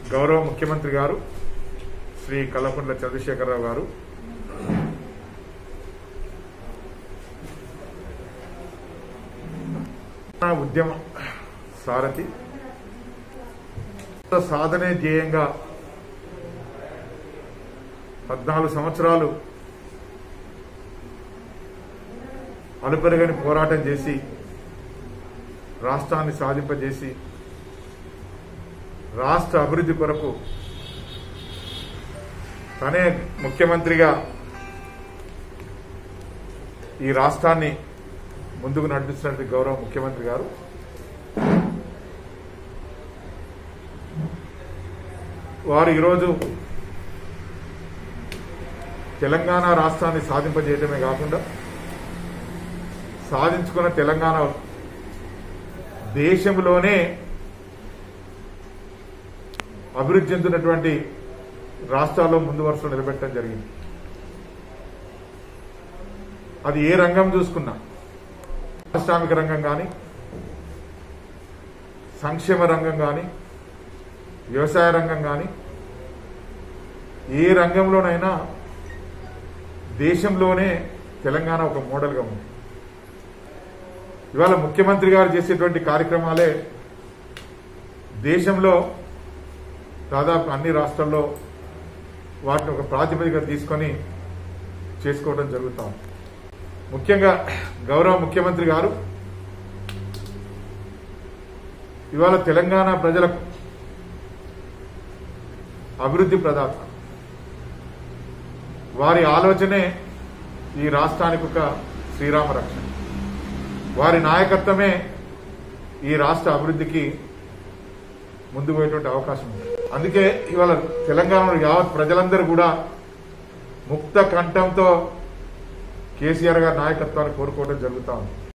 గౌరవ ముఖ్యమంత్రి గారు శ్రీ కల్లకుంట్ల చంద్రశేఖరరావు గారు నా ఉద్యమ సారథి సాధనే ధ్యేయంగా పద్నాలుగు సంవత్సరాలు అలుపెరగని పోరాటం చేసి రాష్ట్రాన్ని సాధింపజేసి రాష్ట్ర అభివృద్ధి కొరకు తనే ముఖ్యమంత్రిగా ఈ రాష్ట్రాన్ని ముందుకు నడిపిస్తున్నటువంటి గౌరవ ముఖ్యమంత్రి గారు వారు ఈరోజు తెలంగాణ రాష్ట్రాన్ని సాధింపజేయడమే కాకుండా సాధించుకున్న తెలంగాణ దేశంలోనే అభివృద్ధి చెందినటువంటి రాష్ట్రాల్లో ముందు వరుసలో నిలబెట్టడం జరిగింది అది ఏ రంగం చూసుకున్నా పారిశ్రామిక రంగం కానీ సంక్షేమ రంగం కానీ వ్యవసాయ రంగం కానీ ఏ రంగంలోనైనా దేశంలోనే తెలంగాణ ఒక మోడల్గా ఉంది ఇవాళ ముఖ్యమంత్రి గారు చేసేటువంటి కార్యక్రమాలే దేశంలో దాదాపు అన్ని రాష్ట్రాల్లో వాటిని ఒక ప్రాతిపదిక తీసుకొని చేసుకోవడం జరుగుతాం ముఖ్యంగా గౌరవ ముఖ్యమంత్రి గారు ఇవాళ తెలంగాణ ప్రజలకు అభివృద్ధి ప్రదాత వారి ఆలోచనే ఈ రాష్ట్రానికి ఒక శ్రీరామ రక్షణ వారి నాయకత్వమే ఈ రాష్ట్ర అభివృద్ధికి ముందు పోయేటువంటి అవకాశం ఉంది అందుకే ఇవాళ తెలంగాణలో యావత్ ప్రజలందరూ కూడా ముక్త కంఠంతో కేసీఆర్ గారి నాయకత్వాన్ని కోరుకోవడం జరుగుతా ఉంది